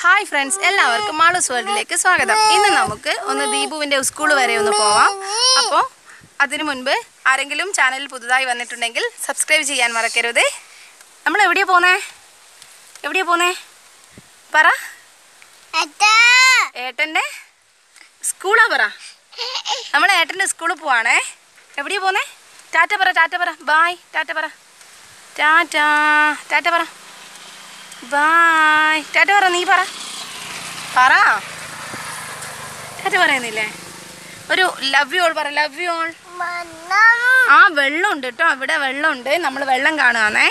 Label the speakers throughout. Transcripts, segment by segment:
Speaker 1: hi friends എല്ലാവർക്കും മാളൂസ് വേൾഡിലേക്ക് സ്വാഗതം ഇന്ന് നമുക്ക് ഒന്ന് ദീപുവിൻ്റെ സ്കൂൾ വരെ ഒന്ന് പോവാം അപ്പോൾ അതിനു മുൻപ് ആരെങ്കിലും ചാനലിൽ പുതുതായി വന്നിട്ടുണ്ടെങ്കിൽ സബ്സ്ക്രൈബ് ചെയ്യാൻ മറക്കരുത് നമ്മൾ എവിടെയാ പോന്നേ എവിടെയാ പോന്നേ പറ ഏട്ടൻ്റെ സ്കൂളാ പറ നമ്മൾ ഏട്ടൻ്റെ സ്കൂളിൽ പോവാണേ എവിടെയാ പോന്നേ ടാറ്റ പറ ടാറ്റ പറ ബായ് ടാറ്റ പറ ടാറ്റ ടാറ്റ പറ ബായ് ടാറ്റ പറ നീ പറ പറ ടാറ്റ പറയുന്നില്ലേ ഒരു ലവ് യു ഓൾ പറ ലവ് യു ഓൾ ആ വെള്ളമുണ്ട് കേട്ടോ ഇവിടെ വെള്ളമുണ്ട് നമ്മൾ വെള്ളം കാണുകയാണേ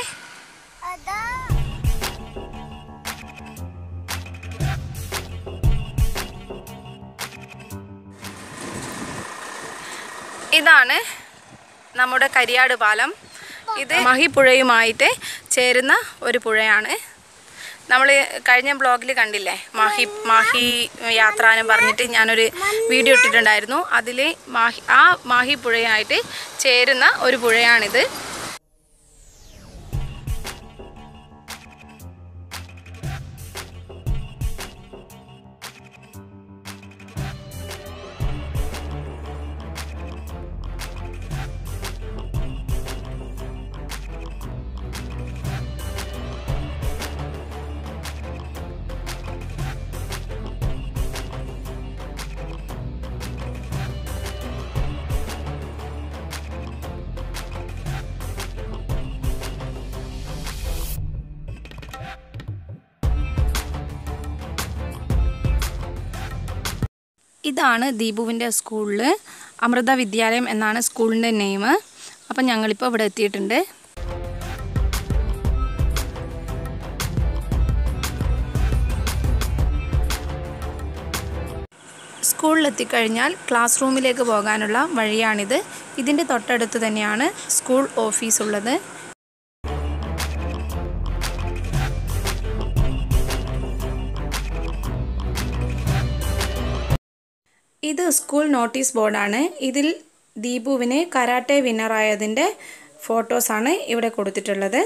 Speaker 1: ഇതാണ് നമ്മുടെ കരിയാട് പാലം ഇത് മഹിപ്പുഴയുമായിട്ട് ചേരുന്ന ഒരു പുഴയാണ് നമ്മൾ കഴിഞ്ഞ ബ്ലോഗിൽ കണ്ടില്ലേ മാഹി മാഹി യാത്ര എന്ന് പറഞ്ഞിട്ട് ഞാനൊരു വീഡിയോ ഇട്ടിട്ടുണ്ടായിരുന്നു അതിൽ മാഹി ആ മാഹി പുഴയായിട്ട് ചേരുന്ന ഒരു പുഴയാണിത് ഇതാണ് ദീപുവിൻ്റെ സ്കൂളിൽ അമൃത വിദ്യാലയം എന്നാണ് സ്കൂളിൻ്റെ നെയിം അപ്പം ഞങ്ങളിപ്പോൾ ഇവിടെ എത്തിയിട്ടുണ്ട് സ്കൂളിലെത്തിക്കഴിഞ്ഞാൽ ക്ലാസ് റൂമിലേക്ക് പോകാനുള്ള വഴിയാണിത് ഇതിൻ്റെ തൊട്ടടുത്ത് തന്നെയാണ് സ്കൂൾ ഓഫീസ് ഉള്ളത് ഇത് സ്കൂൾ നോട്ടീസ് ബോർഡാണ് ഇതിൽ ദീപുവിന് കരാട്ടെ വിന്നറായതിൻ്റെ ഫോട്ടോസാണ് ഇവിടെ കൊടുത്തിട്ടുള്ളത്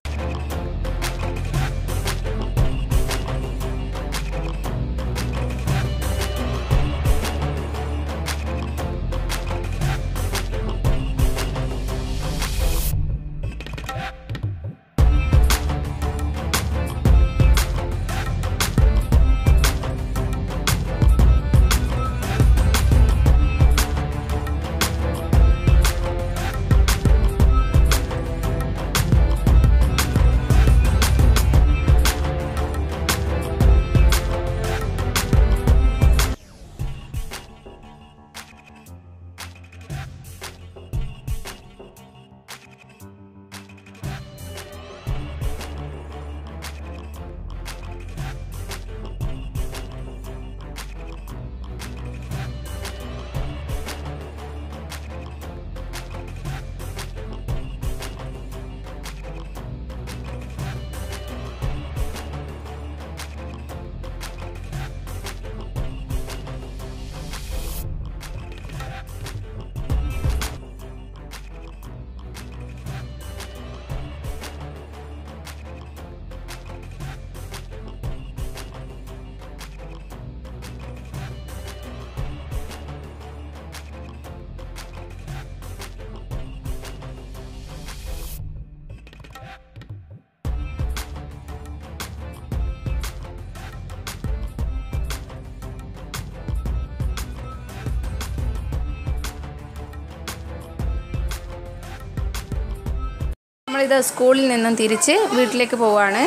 Speaker 1: നമ്മളിത് സ്കൂളിൽ നിന്നും തിരിച്ച് വീട്ടിലേക്ക് പോവാണ്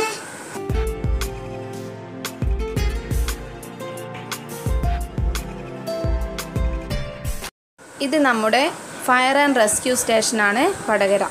Speaker 1: ഇത് നമ്മുടെ ഫയർ ആൻഡ് റെസ്ക്യൂ സ്റ്റേഷനാണ് വടകര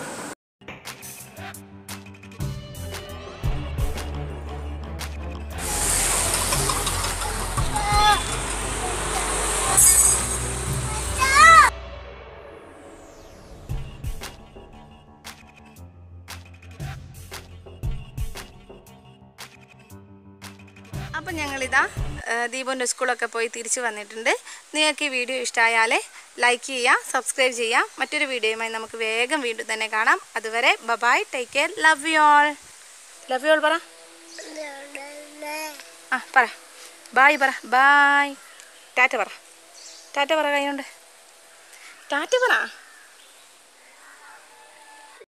Speaker 1: അപ്പം ഞങ്ങളിതാ ദീപൻ്റെ സ്കൂളൊക്കെ പോയി തിരിച്ചു വന്നിട്ടുണ്ട് നിങ്ങൾക്ക് ഈ വീഡിയോ ഇഷ്ടമായാൽ ലൈക്ക് ചെയ്യുക സബ്സ്ക്രൈബ് ചെയ്യുക മറ്റൊരു വീഡിയോയുമായി നമുക്ക് വേഗം വീണ്ടും തന്നെ കാണാം അതുവരെ bye bye take care love you all love you all പറ ആ പറ ബായ് പറ ബായ് ടാറ്റ പറ ടാറ്റ പറ കൈ കൊണ്ട് ടാറ്റ പറ